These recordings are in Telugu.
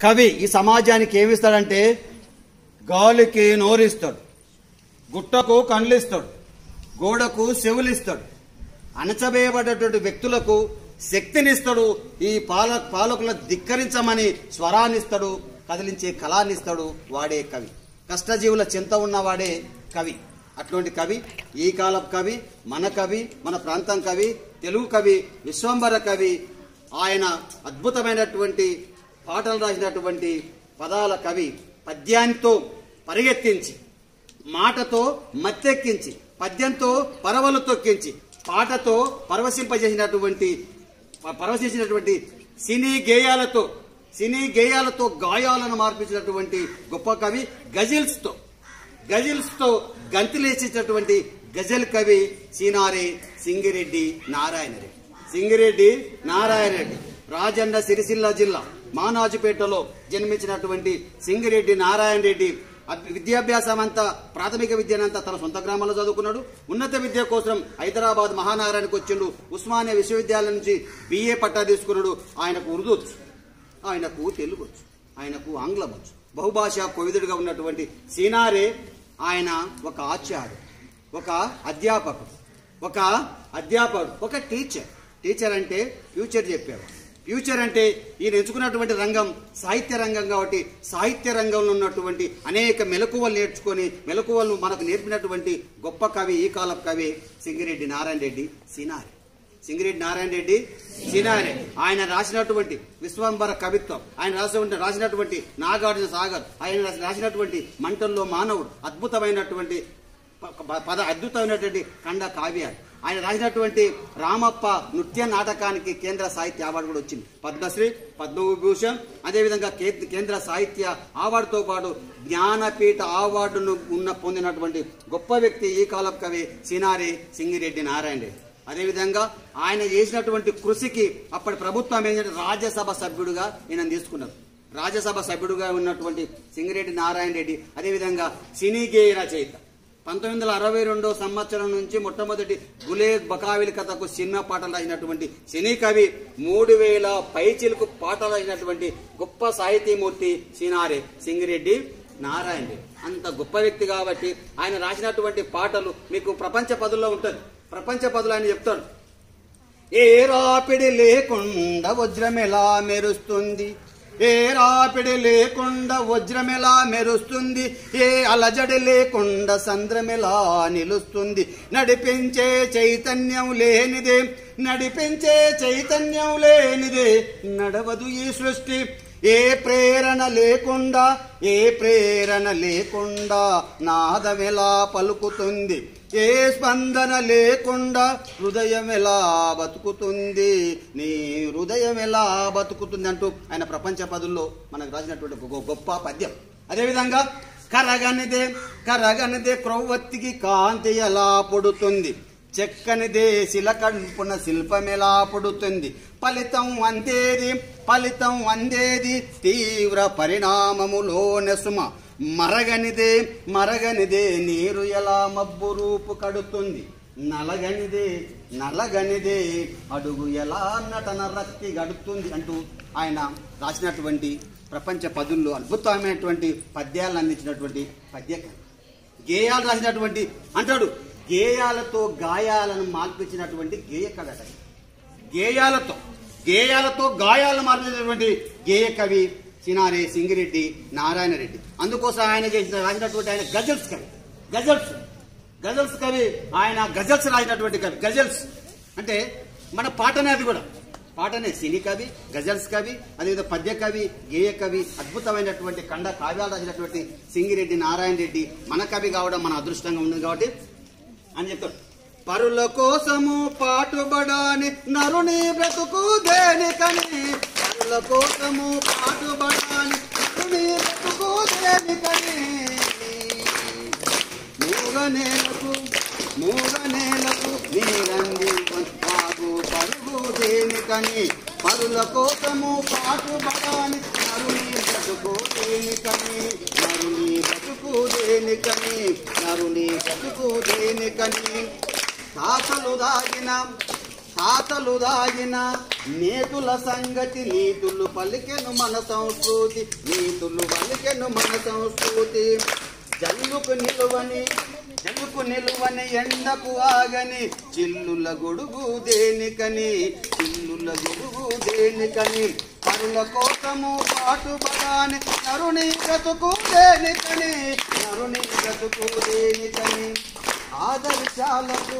కవి ఈ సమాజానికి ఏమిస్తాడంటే గాలికి నోరిస్తాడు గుట్టకు కండ్లిస్తాడు గోడకు చెవులిస్తాడు అణచవేయబడ్డటువంటి వ్యక్తులకు శక్తినిస్తాడు ఈ పాల పాలకుల ధిక్కరించమని స్వరాన్నిస్తాడు కదిలించే కళాన్నిస్తాడు వాడే కవి కష్టజీవుల చింత ఉన్నవాడే కవి అటువంటి కవి ఈ కాలం కవి మన కవి మన ప్రాంతం కవి తెలుగు కవి విశ్వంబర కవి ఆయన అద్భుతమైనటువంటి పాటలు రాసినటువంటి పదాల కవి పద్యానితో పరిగెత్తించి మాటతో మత్తెక్కించి పద్యంతో పరవలు తొక్కించి పాటతో పరవశింపజేసినటువంటి ప- పరవశించినటువంటి సినీ గేయాలతో సినీ గేయాలతో గాయాలను మార్పించినటువంటి గొప్ప కవి గజిల్స్తో గజిల్స్తో గంతులేసేటటువంటి గజల్ కవి సీనారే సింగిరెడ్డి నారాయణ రెడ్డి సింగిరెడ్డి నారాయణ రెడ్డి రాజన్న సిరిసిల్ల జిల్లా మానాజుపేటలో జన్మించినటువంటి సింగిరెడ్డి నారాయణ రెడ్డి అద్- విద్యాభ్యాసం అంతా ప్రాథమిక విద్యనంతా తన సొంత గ్రామంలో చదువుకున్నాడు ఉన్నత విద్య కోసం హైదరాబాద్ మహానగరానికి వచ్చిండు ఉస్మానియా విశ్వవిద్యాలయం నుంచి బిఏ పట్టా తీసుకున్నాడు ఆయనకు ఉర్దూ వచ్చు ఆయనకు తెలుగు వచ్చు ఆయనకు ఆంగ్లం వచ్చు బహుభాషా కోవిదుడిగా ఉన్నటువంటి సీనారే ఆయన ఒక ఆచార్యుడు ఒక అధ్యాపకుడు ఒక అధ్యాపకుడు ఒక టీచర్ టీచర్ అంటే ఫ్యూచర్ చెప్పేవాడు ఫ్యూచర్ అంటే ఈయన ఎంచుకున్నటువంటి రంగం సాహిత్య రంగం కాబట్టి సాహిత్య రంగంలో ఉన్నటువంటి అనేక మెలకువలు నేర్చుకొని మెలకువలు మనకు నేర్పినటువంటి గొప్ప కవి ఈ కాలం కవి సింగిరెడ్డి నారాయణ రెడ్డి సినారి సింగిరెడ్డి నారాయణ రెడ్డి సినారి ఆయన రాసినటువంటి విశ్వంబర కవిత్వం ఆయన రాసినటువంటి రాసినటువంటి నాగార్జున సాగర్ ఆయన రాసి- రాసినటువంటి మంటల్లో మానవుడు అద్భుతమైనటువంటి ప- ప- పద అద్భుతమైనటువంటి ఖండ కావ్యాలు ఆయన రాసినటువంటి రామప్ప నృత్య నాటకానికి కేంద్ర సాహిత్య అవార్డు కూడా వచ్చింది పద్మశ్రీ పద్మవిభూషణ్ అదేవిధంగా కే- కేంద్ర సాహిత్య అవార్డుతో పాటు జ్ఞానపీఠ అవార్డును ఉన్న పొందినటువంటి గొప్ప వ్యక్తి ఈ కాలం కవి సినారి సింగిరెడ్డి నారాయణ రెడ్డి అదేవిధంగా ఆయన చేసినటువంటి కృషికి అప్పటి ప్రభుత్వం ఏంటంటే రాజ్యసభ సభ్యుడుగా ఈయన తీసుకున్నారు రాజ్యసభ సభ్యుడుగా ఉన్నటువంటి సింగిరెడ్డి నారాయణ రెడ్డి అదేవిధంగా సినీ గేయ రచయిత పంతొమ్మిది వందల అరవై రెండో సంవత్సరం నుంచి మొట్టమొదటి గులే బకావిలి కథకు సినిమా పాటలు రాసినటువంటి సినీ కవి మూడు వేల పైచిలకు పాటలు రాసినటువంటి గొప్ప సాహితీమూర్తి సినారే సింగిరెడ్డి నారాయణ రెడ్డి అంత గొప్ప వ్యక్తి కాబట్టి ఆయన రాసినటువంటి పాటలు మీకు ప్రపంచ పదుల్లో ఉంటుంది ప్రపంచ పదులు ఆయన చెప్తాడు ఏ రాపిడి లేకుండా వజ్రమెలా మెరుస్తుంది ఏ రాపిడి లేకుండా వజ్రమెలా మెరుస్తుంది ఏ అలజడి లేకుండా సంద్రమెలా నిలుస్తుంది నడిపించే చైతన్యం లేనిదే నడిపించే చైతన్యం లేనిదే నడవదు ఈ సృష్టి ఏ ప్రేరణ లేకుండా ఏ ప్రేరణ లేకుండా నాదమెలా పలుకుతుంది ఏ స్పందన లేకుండా హృదయం ఎలా బతుకుతుంది నీ హృదయం ఎలా బతుకుతుంది అంటూ ఆయన ప్రపంచ పదుల్లో మనకు రాసినటువంటి ఒక గొప్ప పద్యం అదేవిధంగా కరగనిదే కరగనిదే క్రొవ్వొత్తికి కాంతి ఎలా పొడుతుంది చెక్కనిదే శిలకంపున శిల్పం ఎలా పుడుతుంది ఫలితం అందేది ఫలితం అందేది తీవ్ర పరిణామములోనే సుమ మరగనిదే మరగనిదే నీరు ఎలా మబ్బు రూపు కడుతుంది నలగనిదే నలగనిదే అడుగు ఎలా నటన రక్తి గడుతుంది అంటూ ఆయన రాసినటువంటి ప్రపంచ పదుల్లో అద్భుతమైనటువంటి పద్యాలను అందించినటువంటి పద్యకవి గేయాలు రాసినటువంటి అంటాడు గేయాలతో గాయాలను మార్పించినటువంటి గేయ కవి అతడు గేయాలతో గేయాలతో గాయాలను మార్పించినటువంటి గేయ కవి సినారే సింగిరెడ్డి నారాయణ రెడ్డి అందుకోసం ఆయన చేసిన రాసినటువంటి ఆయన గజల్స్ కవి గజల్స్ గజల్స్ కవి ఆయన గజల్స్ రాసినటువంటి కవి గజల్స్ అంటే మన పాటనే అది కూడా పాటనే సినీ కవి గజల్స్ కవి అదేవిధంగా పద్య కవి గేయ కవి అద్భుతమైనటువంటి కండ కావ్యాలు రాసినటువంటి సింగిరెడ్డి నారాయణ రెడ్డి మన కవి కావడం మన అదృష్టంగా ఉంది కాబట్టి అని చెప్తాడు పరుల కోసము పాటుబడాని నరుని బ్రతుకు దేనికని పరుల కోసము పాటుబడాని నరుని బ్రతుకు దేనికని మూగనేలకు మూగనేలకు నీరంది మాకు పరుగు దేనికని పరుల కోసము పాటుబడాని నరుని బ్రతుకు దేనికని నరుని బ్రతుకు దేనికని నరుని బ్రతుకు దేనికని తాతలు దాగిన తాతలు దాగిన నేతుల సంగతి నీతులు పలికెను మన సంస్కృతి నీతులు పలికెను మన సంస్కృతి జల్లుకు నిలువని జల్లుకు నిలువని ఎండకు ఆగని చిల్లుల గొడుగు దేనికని చిల్లుల గొడుగు దేనికని పరుల కోసము పాటుపడాని నరుని బ్రతుకు దేనికని నరుని బ్రతుకు దేనికని ఆదర్శాలకు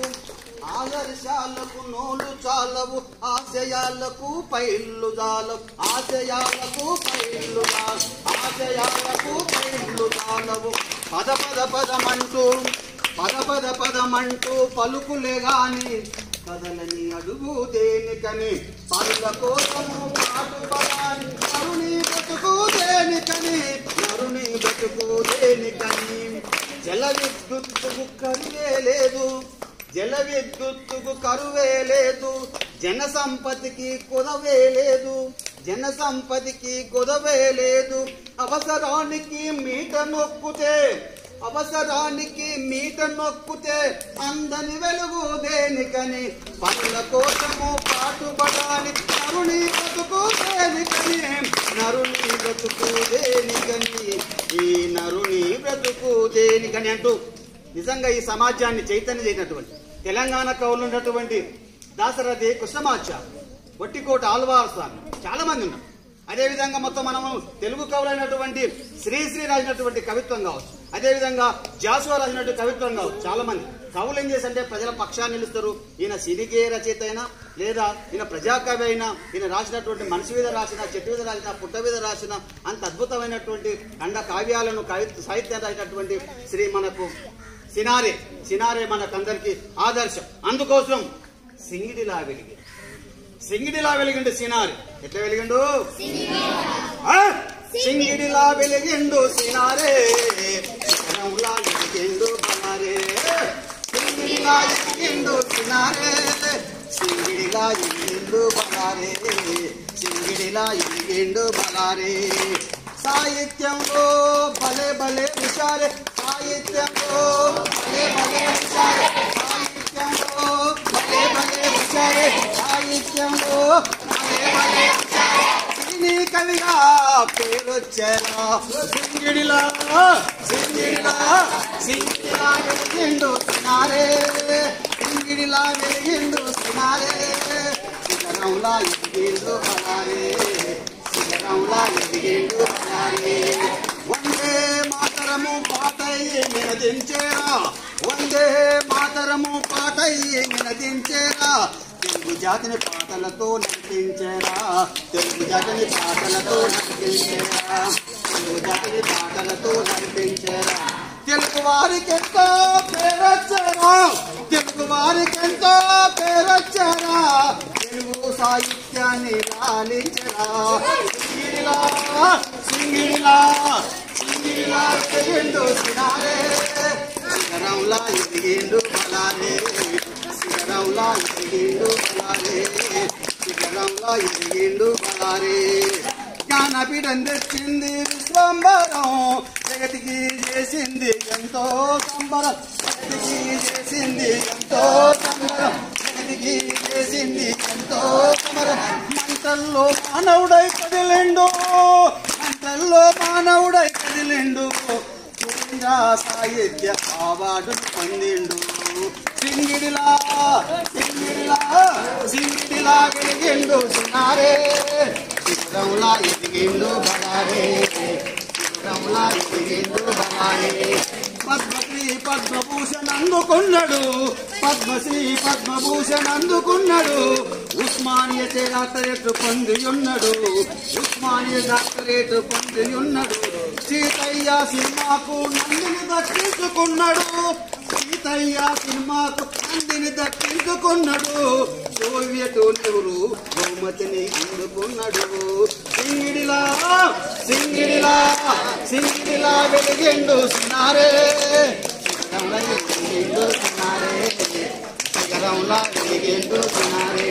ఆదర్శాలకు నోలు చాలవు ఆశయాలకు పైళ్ళు చాలవు ఆశయాలకు పైళ్ళు చాలవు ఆశయాలకు పైళ్ళు చాలవు పద పద పదమంటూ పద పద పదమంటూ పలుకులే గాని కదలని అడుగు దేనికని పనుల కోసము పాటుపడాని నరుని బ్రతుకు దేనికని నరుని బ్రతుకు దేనికని జల విద్యుత్తుకు కరువే లేదు జల విద్యుత్తుకు కరువే లేదు జన సంపత్తికి కొదవే లేదు జన సంపత్తికి కొదవే లేదు అవసరానికి మీట నొక్కుతే అవసరానికి మీట నొక్కుతే అందని వెలుగు దేనికని పనుల కోసము పాటుపడాని నరుని బ్రతుకు దేనికని నరుని బ్రతుకు దేనికని ఈ నరుని బ్రతుకు దేనికని అంటూ నిజంగా ఈ సమాజాన్ని చైతన్య చేసినటువంటి తెలంగాణ కవులు ఉన్నటువంటి దాసరథి కృష్ణమాచార్ వట్టికోట ఆల్వార్ స్వామి చాలా మంది ఉన్నారు అదేవిధంగా మొత్తం మనము తెలుగు కవులైనటువంటి శ్రీశ్రీ రాసినటువంటి కవిత్వం కావచ్చు అదేవిధంగా జాసువా రాసినటువంటి కవిత్వం కావచ్చు చాలా మంది కవులు ఏం చేసంటే ప్రజల పక్షాన్ని నిలుస్తారు ఈయన సిరిగే రచయిత అయినా లేదా ఈయన ప్రజాకవి అయినా ఈయన రాసినటువంటి మనిషి మీద రాసిన చెట్టు మీద రాసిన పుట్ట మీద రాసిన అంత అద్భుతమైనటువంటి ఖండ కావ్యాలను కవిత్వ సాహిత్యం రాసినటువంటి శ్రీ మనకు సినారే సినారే మనకందరికి ఆదర్శం అందుకోసం సింగిడిలా వెలిగి సింగిడిలా వెలిగిండు సినారి ఎట్లా వెలిగిండు ఆ? సింగిడిలా వెలిగిండు సినారే శరణంలా వెలిగిండు బలారే సింగిడిలా వెలిగిండు సినారే సింగిడిలా వెలిగిండు బలారే సింగిడిలా వెలిగిండు బలారే సాహిత్యంలో భలే భలే హుషారే సాహిత్యంలో భలే భలే హుషారే సాహిత్యంలో భలే భలే హుషారే సాహిత్యంలో భలే భలే హుషారే సినీ కవిగా పేరొచ్చారా సింగిడిలా సింగిడిలా సింగిడిలా వెలిగిండు సినారే సింగిడిలా వెలిగిండు సినారే శిఖరంలా ఎదిగిండు బలారే శిఖరంలా ఎదిగిండు బలారే వందే మాతరము పాటయ్యి నినదించేరా వందే మాతరము పాటయ్యి నినదించేరా తెలుగు జాతిని పాటలతో నడిపించేరా తెలుగు జాతిని పాటలతో నడిపించేరా తెలుగు జాతిని పాటలతో నడిపించేరా తెలుగు వారికి ఎంతో పేరొచ్చారా తెలుగు వారికి ఎంతో పేరొచ్చారా తెలుగు సాహిత్యాన్ని లాలించరా సింగిడిలా సింగిడిలా సింగిడిలా ఎదిగిండు సినారే శిఖరంలా ఎదిగిండు బలారే శిఖరంలా ఎదిగిండు బలారే శిఖరంలా ఎదిగిండు బలారే జ్ఞానపీఠం తెచ్చింది విశ్వంబరం జగతికి చేసింది ఎంతో సంబరం జగతికి చేసింది ఎంతో సంబరం జగతికి చేసింది ఎంతో సమరం మంటల్లో మానవుడై కదిలిండు మంటల్లో మానవుడై కదిలిండు కేంద్ర సాహిత్య అవార్డు పొందిండు సింగిడిలా సింగిడిలా సింగిడిలా వెలిగిండు సినారే శిఖరంలా ఎదిగిండు బలారే శిఖరంలా ఎదిగిండు బలారే పద్మశ్రీ పద్మభూషణ్ అందుకున్నాడు పద్మశ్రీ పద్మభూషణ్ అందుకున్నాడు ఉస్మానియా డాక్టరేట్ పొంది ఉన్నాడు ఉస్మానియా డాక్టరేట్ పొంది ఉన్నాడు సీతయ్య సినిమాకు నందిని దక్కించుకున్నాడు సీతయ్య సినిమాకు నందిని దక్కించుకున్నాడు సోవియట్ నెహ్రూ బహుమతిని అందుకున్నాడు సింగిడిలా సింగిడిలా సింగిడిలా వెలిగిండు సినారే శిఖరంలా వెలిగిండు సినారే శిఖరంలా వెలిగిండు సినారే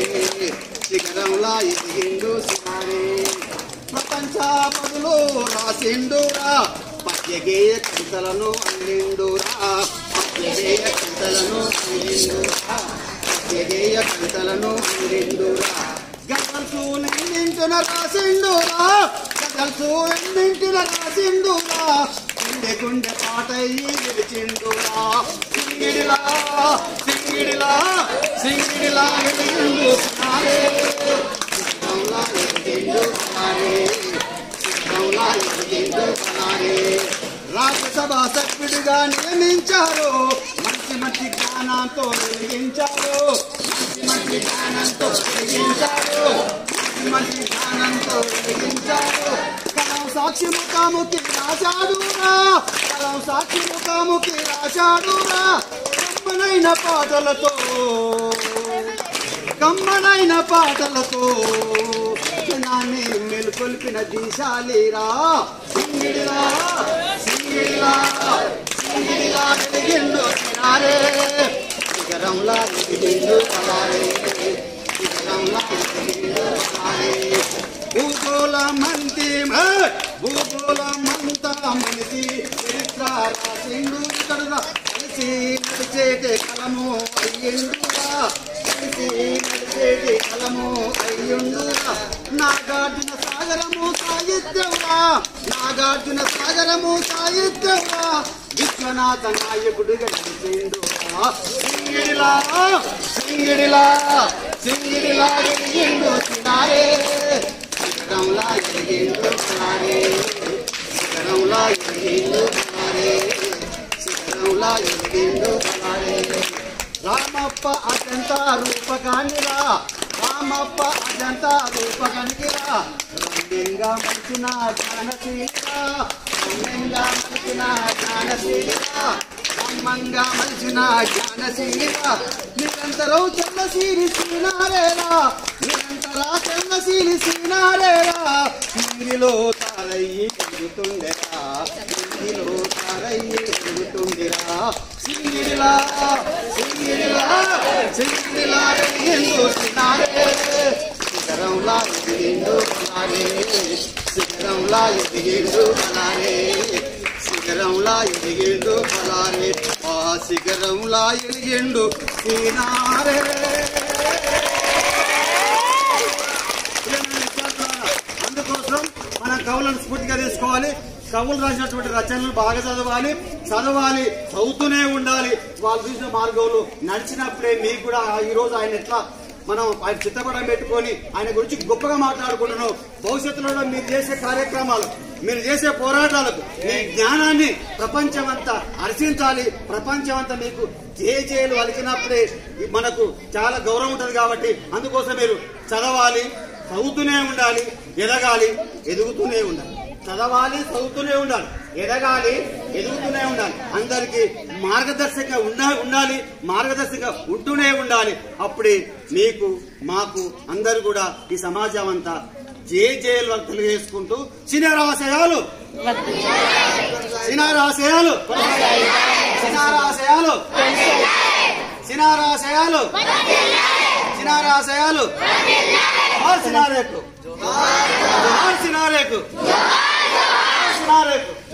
శిఖరంలా ఎదిగిండు సినారే ప్రపంచ పదులు రాసిండురా పద్యగేయ కవితలను అల్లిండురా పద్యగేయ కవితలను అల్లిండురా ఎగేయ కవితలను నిండురా గజల్సు నిండించిన రాసిండురా గజల్సు నిండించిన రాసిండురా గుండె గుండె పాటయ్యి నిలిచిండురా సింగిడిలా సింగిడిలా సింగిడిలా వెలిగిండు సినారే సిద్ధంలా ఎదిగిండు సినారే సిద్ధంలా ఎదిగిండు సినారే రాజ్యసభ సభ్యుడిగా నియమించారు మంచి మంచి జ్ఞానంతో వెలిగించారు మంచి మంచి జ్ఞానంతో వెలిగించారు మంచి మంచి జ్ఞానంతో వెలిగించారు కలం సాక్షి ముఖాముఖి రాశాడురా కలం సాక్షి ముఖాముఖి రాశాడురా కమ్మనైన పాటలతో కమ్మనైన పాటలతో జనాన్ని మెలుకొల్పిన దీశాలిరా సింగిడిలా సింగిడిలా సింగిడిలా వెలిగిండు సినారే శిఖరంలా వెలిగిండు కలారే శిఖరంలా వెలిగిండు కలారే భూగోళ మంతి భూగోళ మంత మనిషి చరిత్ర రాసిండు ఇతడుగా కలిసి నడిచేటి కలము అయ్యిండుగా కలిసి నడిచేటి కలము అయ్యుండుగా నాగార్జున సాగరము సాహిత్యమురా నాగార్జున సాగరము సాహిత్యమురా విశ్వనాథ నాయకుడిగా నడిచిండురా సింగిడిలా సింగిడిలా సింగిడిలా వెలిగిండు సినారే శిఖరంలా ఎదిగిండు సినారే శిఖరంలా ఎదిగిండు సినారే శిఖరంలా ఎదిగిండు సినారే రామప్ప అజంత రూపకానిరా రామప్ప అజంత రూపకానికిరా రమ్యంగా మలిచిన జ్ఞానశీలిరా రమ్యంగా మలిచిన జ్ఞానశీలిరా బ్రహ్మంగా మలిచిన జ్ఞానశీలిరా నిరంతరం చల్లశీలి శ్రీనారేరా నిరంతరా చల్లశీలి శ్రీనారేరా నీరిలో తారయ్యి ఎదుగుతుండెరా నీరిలో తారయ్యి ఎదుగుతుండిరా సింగిడిలా సింగిడిలా సింగిడిలా ఎదిగిండు సినారే శిఖరంలా ఎదిగిండు బలారే శిఖరంలా ఎదిగిండు బలారే శిఖరంలా ఎదిగిండు బలారే ఆ శిఖరంలా ఎదిగిండు సినారే అందుకోసం మనం కవులను స్ఫూర్తిగా తీసుకోవాలి కవులు రాసినటువంటి రచనలు బాగా చదవాలి చదవాలి చదువుతూనే ఉండాలి వాళ్ళు చూసిన మార్గంలో నడిచినప్పుడే మీకు కూడా ఈ రోజు ఆయన ఎట్లా మనం ఆయన చిత్తపడం పెట్టుకొని ఆయన గురించి గొప్పగా మాట్లాడుకుంటున్నాం భవిష్యత్తులో కూడా మీరు చేసే కార్యక్రమాలు మీరు చేసే పోరాటాలకు మీ జ్ఞానాన్ని ప్రపంచమంతా హర్షించాలి ప్రపంచమంతా మీకు జేజేలు అలికినప్పుడే మనకు చాలా గౌరవం ఉంటుంది కాబట్టి అందుకోసం మీరు చదవాలి చదువుతూనే ఉండాలి ఎదగాలి ఎదుగుతూనే ఉండాలి చదవాలి చదువుతూనే ఉండాలి ఎదగాలి ఎదుగుతూనే ఉండాలి అందరికీ మార్గదర్శకంగా ఉండా ఉండాలి మార్గదర్శకంగా ఉంటూనే ఉండాలి అప్పుడే మీకు మాకు అందరు కూడా ఈ సమాజం అంతా జే జేలు తెలియజేసుకుంటూ సినారాశయాలు సినారాశయాలు సినారాశయాలు సినారాశయాలు సినారాశయాలు జోహార్ సినారేకు జోహార్ సినారేకు జోహార్ సినారేకు